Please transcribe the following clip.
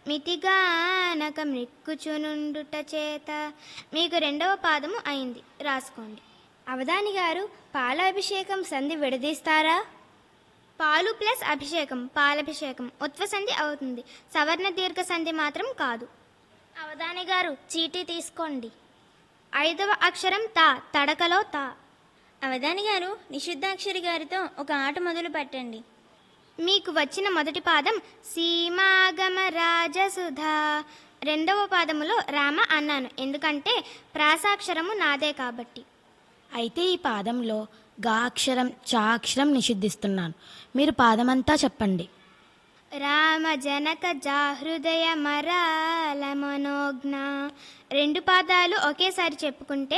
మితిగానక మృక్కుచునుండుట చేత మీకు రెండవ పాదము అయింది రాసుకోండి అవధాని గారు పాలాభిషేకం సంధి విడదీస్తారా పాలు ప్లస్ అభిషేకం పాలభిషేకం ఉత్వ సంధి అవుతుంది సవర్ణ దీర్ఘ సంధి మాత్రం కాదు అవధాని గారు చీటీ తీసుకోండి ఐదవ అక్షరం తా తడకలో తా అవధాని గారు నిషిద్ధాక్షరి గారితో ఒక ఆట మొదలు పెట్టండి మీకు వచ్చిన మొదటి పాదం సీమాగమ రాజసుధా రెండవ పాదములో రామ అన్నాను ఎందుకంటే ప్రాసాక్షరము నాదే కాబట్టి అయితే ఈ పాదంలో గా అక్షరం చా అక్షరం నిషిద్ధిస్తున్నాను మీరు పాదమంతా చెప్పండి రామ జనక జాహృదయ మరాల మనోజ్ఞ రెండు పాదాలు ఒకేసారి చెప్పుకుంటే